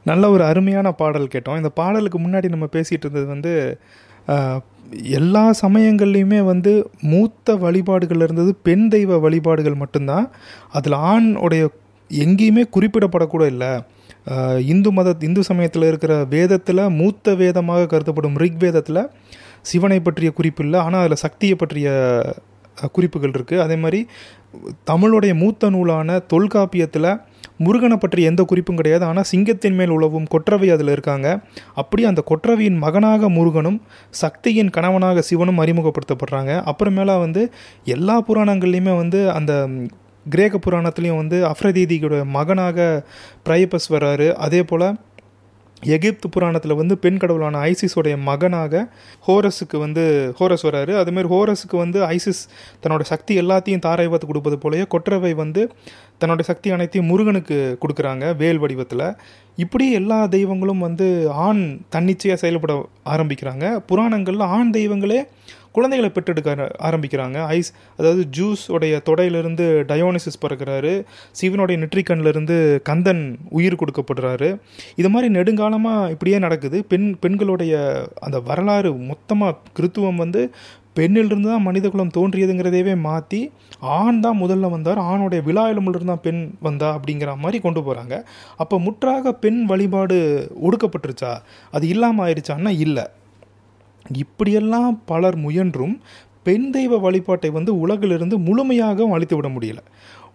நல்ல ஒரு அருமையான பாடல் கேட்டோம் இந்த பாடலுக்கு முன்னாடி நம்ம பேசிகிட்டு இருந்தது வந்து ஆஹ், எல்லா சமயங்கள்லையுமே வந்து மூத்த வழிபாடுகள் இருந்தது பெண் தெய்வ வழிபாடுகள் மட்டும்தான் அதில் ஆண் உடைய எங்கேயுமே குறிப்பிடப்படக்கூட இல்லை ஆஹ், இந்து மத இந்து சமயத்தில் இருக்கிற வேதத்தில் மூத்த வேதமாக கருதப்படும் ரிக் வேதத்தில் சிவனை பற்றிய குறிப்பு இல்லை ஆனால் அதில் சக்தியை பற்றிய அஹ், குறிப்புகள் இருக்குது அதே மாதிரி தமிழுடைய மூத்த நூலான தொல்காப்பியத்தில் முருகனை பற்றி எந்த குறிப்பும் கிடையாது ஆனால் சிங்கத்தின் மேல் உழவும் கொற்றவை அதில் இருக்காங்க அப்படியே அந்த கொற்றவையின் மகனாக முருகனும் சக்தியின் கணவனாக சிவனும் அறிமுகப்படுத்தப்படுறாங்க அப்புறமேலா வந்து எல்லா புராணங்கள்லையுமே வந்து அந்த ம், கிரேக்க புராணத்துலேயும் வந்து அஃப்ரதீதியோட மகனாக பிரைபஸ் வர்றாரு அதே போல் எகிப்து புராணத்தில் வந்து பெண் கடவுளான ஐசிஸோடைய மகனாக ஹோரஸுக்கு வந்து ஹோரஸ் வராரு அதேமாதிரி ஹோரஸுக்கு வந்து ஐசிஸ் தன்னோட சக்தி எல்லாத்தையும் தாரைவத்து கொடுப்பது போலயே கொற்றவை வந்து தன்னோட சக்தி அனைத்தையும் முருகனுக்கு கொடுக்குறாங்க வேல் வடிவத்தில் இப்படி எல்லா தெய்வங்களும் வந்து ஆண் தன்னிச்சையாக செயல்பட ஆரம்பிக்கிறாங்க புராணங்களில் ஆண் தெய்வங்களே குழந்தைகளை பெற்றெடுக்க ஆர- ஆரம்பிக்கிறாங்க ஐஸ் அதாவது ஜூஸ் உடைய தொடையிலிருந்து டயோனிசிஸ் பிறக்கிறாரு சிவனுடைய நெற்றிக்கண்ணிலிருந்து கந்தன் உயிர் கொடுக்கப்படுறாரு இது மாதிரி நெடுங்காலமாக இப்படியே நடக்குது பெண் பெண்களுடைய அந்த வரலாறு மொத்தமாக கிறித்துவம் வந்து பெண்ணிலிருந்து தான் மனிதகுலம் தோன்றியதுங்கிறதையவே மாற்றி ஆண் தான் முதல்ல வந்தார் ஆணுடைய விழா எலும்பிலிருந்து தான் பெண் வந்தா அப்படிங்கிற மாதிரி கொண்டு போகிறாங்க அப்போ முற்றாக பெண் வழிபாடு ஒடுக்கப்பட்டுருச்சா அது இல்லாமல் ஆயிடுச்சான்னா இல்லை இப்படியெல்லாம் பலர் முயன்றும் பெண் தெய்வ வழிபாட்டை வந்து உலகிலிருந்து முழுமையாக அழித்து விட முடியல